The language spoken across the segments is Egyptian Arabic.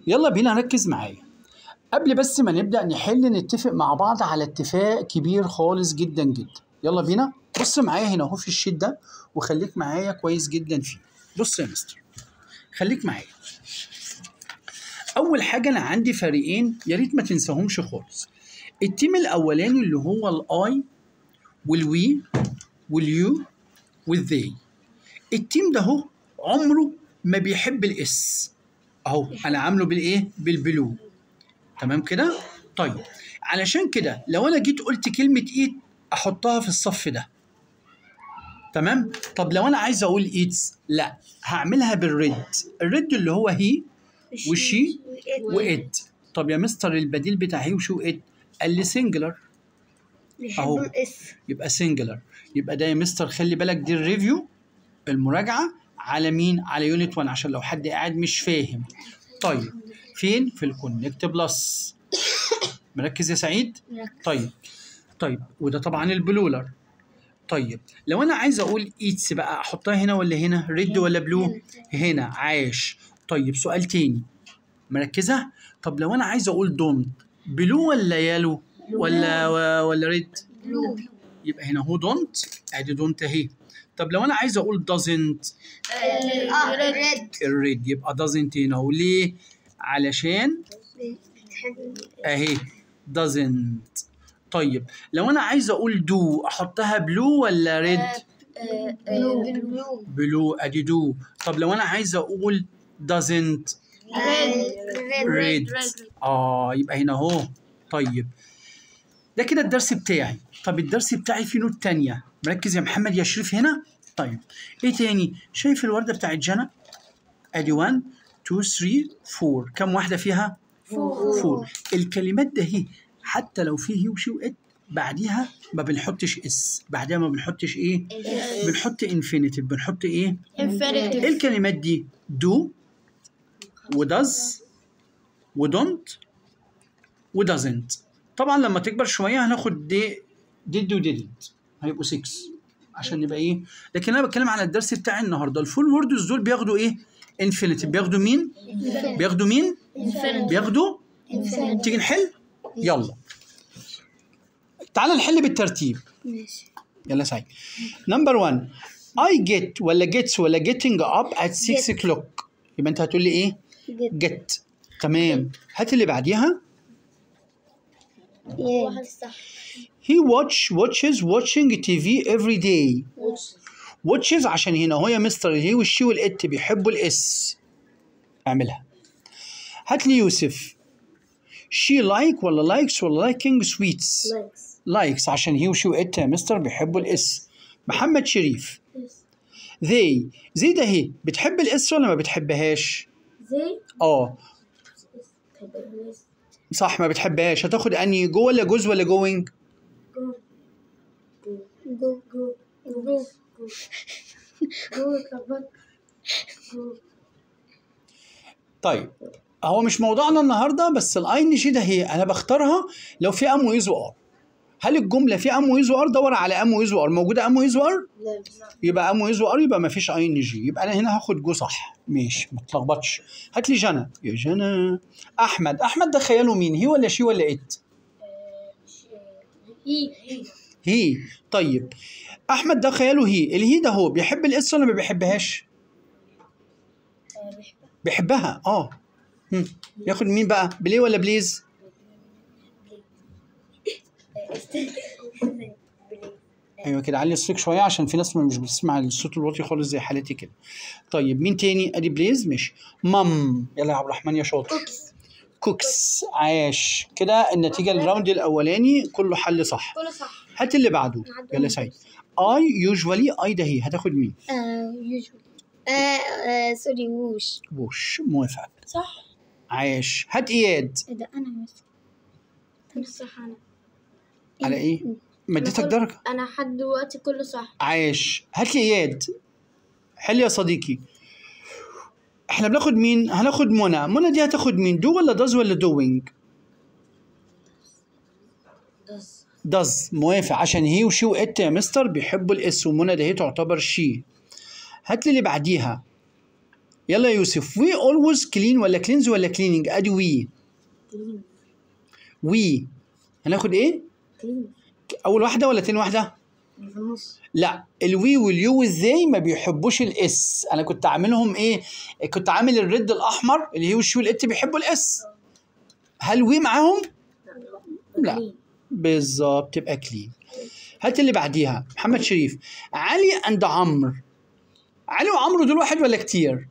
يلا بينا ركز معايا قبل بس ما نبدأ نحل نتفق مع بعض على اتفاق كبير خالص جدا جدا يلا بينا بص معايا هنا اهو في الشيت ده وخليك معايا كويس جدا فيه بص يا مستر خليك معايا اول حاجه انا عندي فريقين يا ريت ما تنساهمش خالص التيم الاولاني اللي هو الاي والوي واليو والذي التيم ده اهو عمره ما بيحب الاس اهو انا عامله بالايه بالبلو تمام كده طيب علشان كده لو انا جيت قلت كلمه ايت احطها في الصف ده تمام طب لو انا عايز اقول ايتس لا هعملها بالريد الريد اللي هو هي وشي وإد طب يا مستر البديل بتاع هي وشي وإد قال لي سنجلر أهو. بيحبوا الاس يبقى سنجلر يبقى ده يا مستر خلي بالك دي الريفيو المراجعه على مين على يونت 1 عشان لو حد قاعد مش فاهم طيب فين في الكونكت بلس مركز يا سعيد طيب طيب وده طبعا البلولر طيب لو انا عايز اقول ايتس بقى احطها هنا ولا هنا ريد ولا بلو هنا عاش طيب سؤال تاني مركزه طب لو انا عايز اقول دونت بلو ولا يالو ولا ولا ريد بلو يبقى هنا هو دونت ادي دونت اهي طب لو انا عايز اقول doesn't اه ريد الريد يبقى doesn't هنا اهو ليه علشان اهي doesn't طيب لو انا عايز اقول do احطها بلو ولا ريد بلو بلو بلو ادي do طب لو انا عايز اقول doesn't ريد red اه يبقى هنا اهو طيب ده كده الدرس بتاعي طب الدرس بتاعي فيه نوت تانية مركز يا محمد يا شريف هنا طيب ايه تاني شايف الوردة بتاعت جنى ادي 1 2 3 4 كم واحدة فيها فور الكلمات ده هي حتى لو فيه هي وشي وات بعديها ما بنحطش اس بعدها ما بنحطش ايه بنحط انفينيتيف بنحط ايه ايه الكلمات دي do وداز ودونت ودازنت طبعا لما تكبر شويه هناخد دي ديد وديدنت هيبقوا 6 عشان نبقى ايه لكن انا بتكلم على الدرس بتاعي النهارده الفول ووردز دول بياخدوا ايه انفينيتيف بياخدوا مين بياخدوا مين بياخدوا تيجي نحل يلا تعال نحل بالترتيب ماشي يلا سعيد نمبر 1 I get ولا gets ولا getting up at 6 o'clock يبقى انت هتقول لي ايه get تمام هات اللي بعديها واحد صح he watch watches watching TV every day watches عشان هنا هو يا مستر هي والشي والات بيحبوا الاس اعملها هات لي يوسف she like ولا likes ولا liking sweets لايكس likes عشان هي وشي وات يا مستر بيحبوا الاس محمد شريف they زي ده هي بتحب الاس ولا ما بتحبهاش زي اه صح ما بتحبهاش هتاخد اني جو ولا جوز ولا جوينج جو جو جو جو جو جو اتلخبطت جو طيب هو مش موضوعنا النهارده بس الاي ان جي ده هي انا بختارها لو في ام ويز وار هل الجمله في ام ويز وار دور على ام ويز وار موجوده ام ويز وار لا يبقى ام ويز وار يبقى ما فيش اي ان جي يبقى انا هنا هاخد جو صح ماشي ما تلخبطش هات لي جنى يا جنى احمد احمد ده خياله مين هي ولا شي ولا ات هي هي هي طيب احمد ده خياله هي الهي ده هو بيحب الاس ولا ما بيحبهاش بيحبها اه هم. ياخد مين بقى بليه ولا بليز ايوه كده علي الصوت شويه عشان في ناس مش بتسمع الصوت الواطي خالص زي حالتي كده طيب مين تاني ادي بليز ماشي مام يلا يا عبد الرحمن يا شاطر كوكس كوكس عاش كده النتيجه الراوند الاولاني كله حل صح كله صح هات اللي بعده يلا يا سعيد اي يوجوالي اي ده هي هتاخد مين يوجوالي آه سوري ووش وش موافق صح عاش هات اياد ايه ده انا بس كله صح انا على ايه ما اديتك درجه انا لحد دلوقتي كله صح عاش هات لي اياد حل يا صديقي احنا بناخد مين هناخد منى منى دي هتاخد مين دو ولا داز ولا دوينج داز موافق عشان هي وشي وات يا مستر بيحبوا الاس ومنى ده هي تعتبر شي هات لي اللي بعديها يلا يا يوسف we always clean ولا cleanse ولا cleaning ادي we كلين we هناخد ايه كلين اول واحده ولا تاني واحده في النص لا الوي واليو والزي ما بيحبوش الاس انا كنت عاملهم ايه كنت عامل الريد الاحمر اللي هي والشو والات بيحبوا الاس هل وي معاهم لا. كلين. بالظبط تبقى كلين هات اللي بعديها محمد شريف علي اند عمرو علي وعمرو دول واحد ولا كتير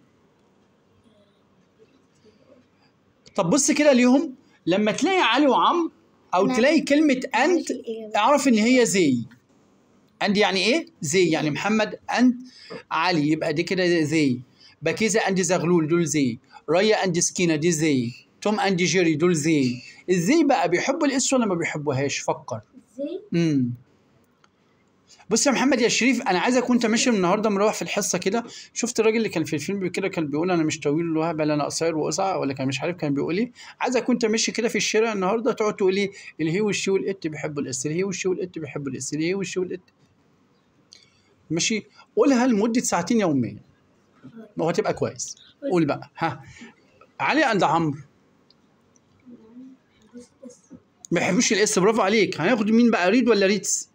طب بص كده ليهم لما تلاقي علي وعمرو او أنا تلاقي كلمه انت عارف الإجابة. اعرف ان هي زي اند يعني ايه زي يعني محمد اند علي يبقى دي كده زي بكيزة اند زغلول دول زي ريا اند سكينة دي زي توم اند جيري دول زي ازاي بقى بيحبوا الاس ولا ما بيحبوهاش فكر ازاي امم بص يا محمد يا شريف انا عايزك وانت ماشي النهارده مروح في الحصه كده شفت الراجل اللي كان في الفيلم كده كان بيقول انا مش طويل وهبل انا قصير وقصع ولا كان مش عارف كان بيقول ايه عايزك وانت ماشي كده في الشارع النهارده تقعد تقول ايه الهي والشي والات بيحبوا الاس الهي والشي والات بيحبوا الاس الهي والشي والات ماشي قولها لمده ساعتين يوميا وهتبقى كويس قول بقى ها علي عند عمرو ما بيحبوش الاس برافو عليك هناخد مين بقى ريد ولا ريتس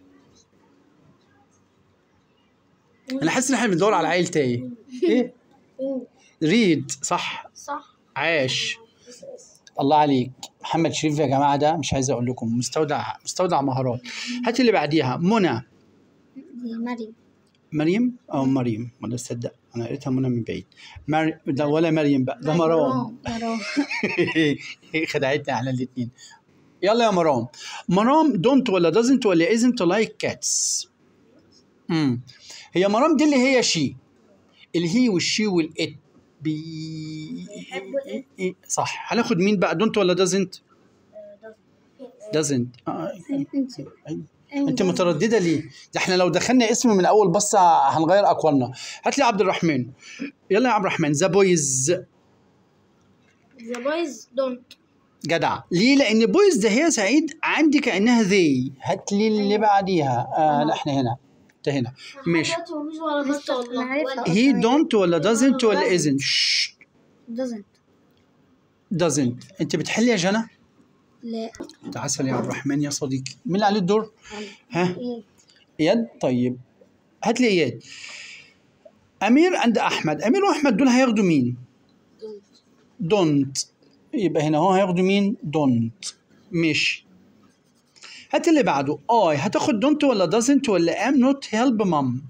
انا حاسس ان احنا بندور على عيل تايه ايه ريد صح صح عاش الله عليك محمد شريف يا جماعه ده مش عايز اقول لكم مستودع مستودع مهارات هات اللي بعديها منى دي مريم مريم او مريم ولا تصدق انا قريتها منى من بعيد مر... ده ولا مريم بقى ده مرام مرام خدعتنا احنا الاثنين يلا يا مرام مرام دونت ولا doesn't ولا isn't لايك كاتس امم هي مرام دي اللي هي شي الهي والشي والات بي بيحبوا الإت. إيه، صح هناخد مين بقى دونت ولا doesn't doesn't آه. أيوة. انت متردده ليه؟ ده احنا لو دخلنا اسم من اول بصه هنغير اقوالنا هات لي عبد الرحمن يلا يا عبد الرحمن ذا بويز ذا بويز دونت جدع ليه لان بويز ده هي سعيد عندي كانها ذي هات لي اللي بعديها آه لا احنا هنا انت هنا ماشي انا عارفها هي دونت ولا doesn't ولا isn't doesn't doesn't انت بتحل يا جنى لا انت عسل يا عبد الرحمن يا صديقي مين اللي عليه الدور ها ايه اياد طيب هات لي اياد امير عند احمد امير واحمد دول هياخدوا مين دونت يبقى هنا هو هياخدوا مين دونت ماشي هات اللي بعده اي هتاخد دونت ولا doesn't ولا ام نوت هيلب مام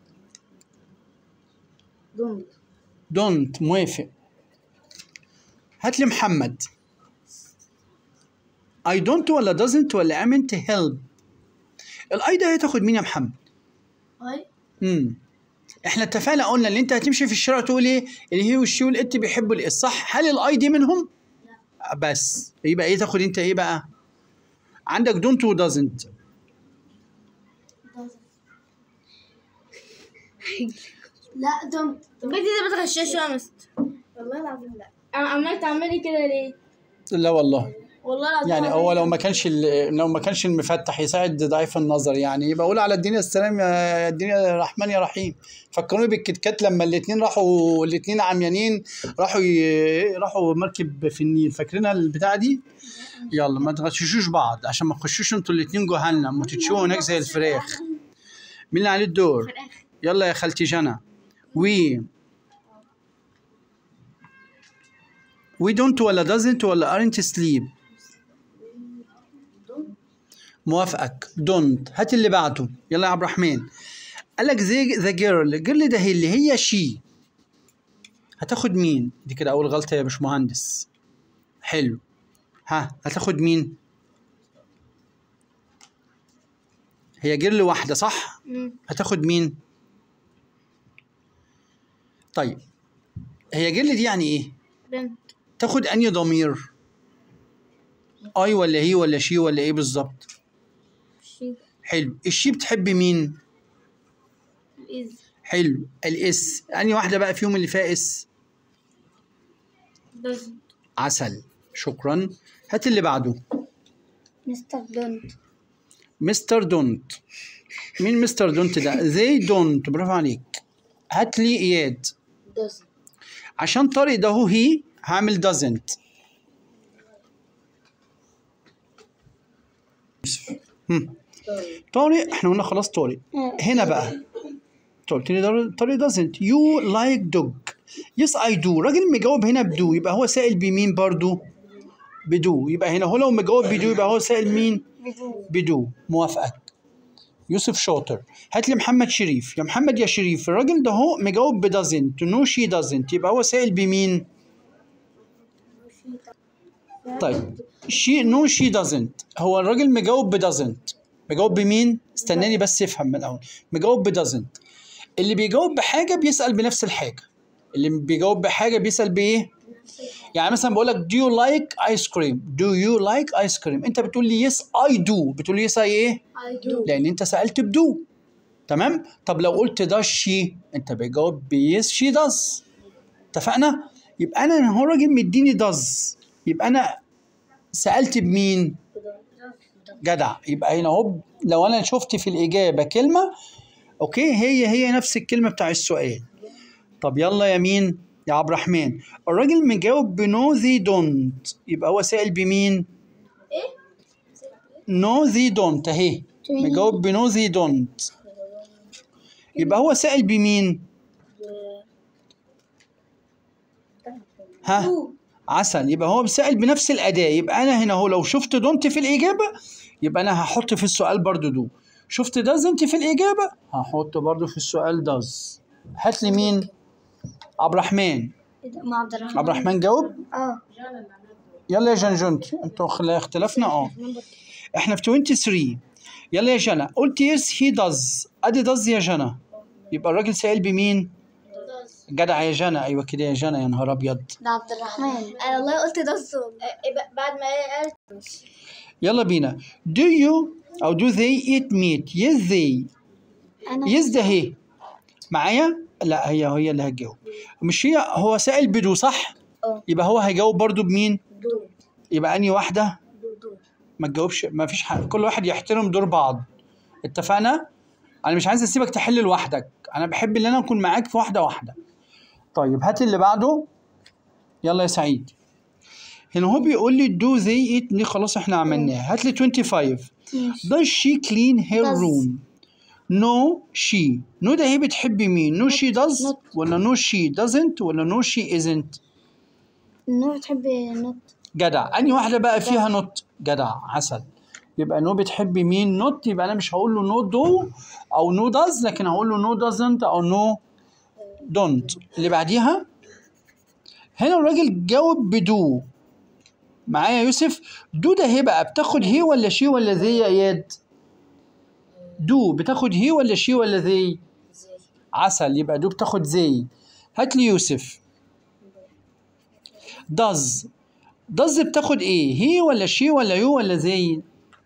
دونت دونت موافق هات لي محمد I don't ولا doesn't ولا amn't help الاي ده هتاخد مين يا محمد اي امم احنا اتفقنا قلنا اللي انت هتمشي في الشارع تقول ايه اللي هي والشي والات بيحبوا الاس صح هل الاي دي منهم بس يبقى ايه تاخد انت ايه بقى عندك دونت ودازنت لا دونت بنتي دي بتغشش يا مست والله العظيم لا عمال تعملي كده ليه؟ لا والله والله العظيم يعني هو لو ما كانش ال- لو ما كانش المفتح يساعد ضعيف النظر يعني يبقى قول على الدنيا السلام يا الدنيا يا رحمن يا رحيم فكروني بالكتكات لما الاثنين راحوا الاثنين عميانين راحوا ي... راحوا مركب في النيل فاكرينها البتاعه دي يلا ما تغششوش بعض عشان ما تخشوش انتوا الاثنين جهنم وتتشووا هناك زي الفراخ مين اللي عليه الدور يلا يا خالتي جنى وي We don't ولا doesn't ولا aren't sleep موافقك don't هات اللي بعده يلا يا عبد الرحمن قال لك زي ذا جيرل الجيرل ده هي اللي هي شي هتاخد مين دي كده اول غلطه يا باشمهندس حلو ها هتاخد مين هي جيرل واحده صح هتاخد مين طيب هي جيرل دي يعني ايه بنت تاخد انهي ضمير اي ولا هي ولا شي ولا ايه بالظبط شي حلو الشي بتحب مين إز حلو الاس انهي واحده بقى فيهم اللي فيها اس doesn't عسل شكرا هات اللي بعده مستر دونت مستر دونت مين مستر دونت ده they don't برافو عليك هات لي اياد doesn't عشان طارق ده هو هي هعمل doesn't هم. طارق احنا قلنا خلاص طارق هنا بقى انت قلت لي ده- طارق doesn't you like dog yes I do راجل مجاوب هنا بدو يبقى هو سائل بمين برضو بدو يبقى هنا هو لو مجاوب بدو يبقى هو سائل مين بدو موافقك يوسف شاطر هات لي محمد شريف يا محمد يا شريف الراجل ده هو مجاوب ب doesn't no she doesn't يبقى هو سائل بمين طيب she no she doesn't هو الراجل مجاوب ب doesn't مجاوب بمين استناني بس افهم من الاول مجاوب ب doesn't اللي بيجاوب بحاجه بيسال بنفس الحاجه اللي بيجاوب بحاجه بيسال بايه يعني مثلا بقول لك do you like ice cream do you like ice cream انت بتقول لي yes I do بتقول لي yes I ايه I do لان انت سالت بدو تمام طب لو قلت does she انت بتجاوب ب yes she does اتفقنا يبقى انا هو راجل مديني does يبقى انا سالت بمين جدع يبقى هنا اهو لو انا شفت في الاجابه كلمه اوكي هي هي نفس الكلمه بتاع السؤال طب يلا يا مين يا عبد الرحمن الراجل مجاوب بنو ذي دونت يبقى هو سائل بمين نو ذي دونت اهي مجاوب بنو ذي دونت يبقى هو سائل بمين ها عسل يبقى هو سائل بنفس الأداة يبقى أنا هنا هو لو شفت دونت في الإجابة يبقى أنا هحط في السؤال برضو دو شفت doesn't في الإجابة هحط برضو في السؤال does هات لي مين عبد الرحمن مع عبد الرحمن عبد الرحمن جاوب اه يلا يا جنجنت انتوا خلا- اختلفنا اه احنا في 23 يلا يا جنى قلت يس هي داز ادي داز يا جنى يبقى الراجل سائل بمين جدع يا جنى ايوه كده يا جنى يا نهار ابيض ده عبد الرحمن انا والله قلت ده الصوت بعد ما هي قالت يلا بينا do you او do they eat meat yes they انا yes ده هي معايا لا هي هي اللي هتجاوب مش هي هو سائل بدو صح اه. يبقى هو هيجاوب برضو بمين دو يبقى انهي واحده دو دو ما تجاوبش ما فيش حق كل واحد يحترم دور بعض اتفقنا انا مش عايز اسيبك تحل لوحدك انا بحب ان انا اكون معاك في واحده واحده طيب هات اللي بعده يلا يا سعيد هنا هو بيقول لي دو زي ايت دي خلاص احنا عملناها هات لي 25 ماشي does she clean her Does. room no she no ده هي بتحب مين no she does Not. ولا no she doesn't ولا no she isn't النور بتحب نط جدع انهي واحده بقى فيها نوت جدع عسل يبقى نو بتحب مين نوت يبقى انا مش هقول له نو دو او نو داز لكن هقول له نو دازنت او نو دونت اللي بعديها هنا الراجل جاوب بدو معايا يا يوسف دو ده هي بقى بتاخد هي ولا شي ولا ذي يا اياد دو بتاخد هي ولا شي ولا ذي عسل يبقى دو بتاخد زي هات لي يوسف داز داز بتاخد ايه هي ولا شي ولا يو ولا زي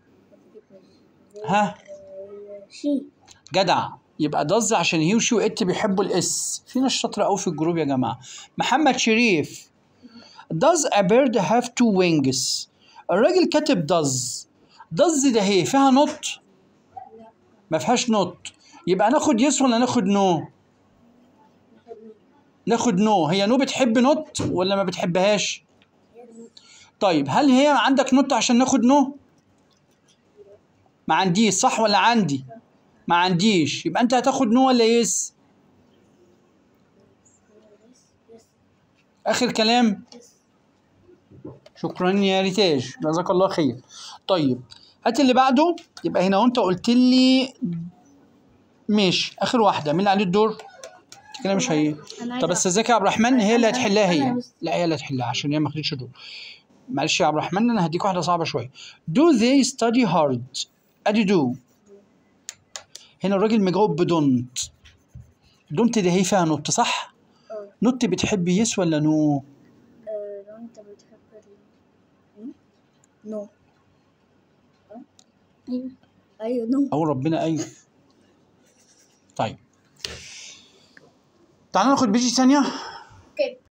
ها شي جدع يبقى داز عشان هي وشي وات بيحبوا الاس في ناس شاطره قوي في الجروب يا جماعه محمد شريف does a bird have two wings الراجل كاتب does does ده هي فيها نوت ما فيهاش نوت يبقى ناخد يس ولا ناخد نو ناخد نو هي نو بتحب نوت ولا ما بتحبهاش طيب هل هي عندك نوت عشان ناخد نو ما عنديش صح ولا عندي ما عنديش يبقى انت هتاخد نو ولا يس اخر كلام شكرا يا ريتاج جزاك الله خير طيب هات اللي بعده يبقى هنا وانت قلت لي ماشي اخر واحده مين اللي عليه الدور أنت كده مش هي أنا طب عايزة- بس ازيك يا عبد الرحمن هي اللي أنا- هتحلها هي أنا بس- لا هي اللي هتحلها عشان هي ما خدتش دور معلش يا عبد الرحمن انا هديك واحده صعبه شويه do they study hard ادي do هنا الراجل مجاوب بدونت دونت ده هي فيها نوت صح اه. نوت بتحب يس ولا نو آه، لو انت بتحب ال- نو ايوه ايوه نو او ربنا ايوه طيب تعالى ناخد بيجي ثانيه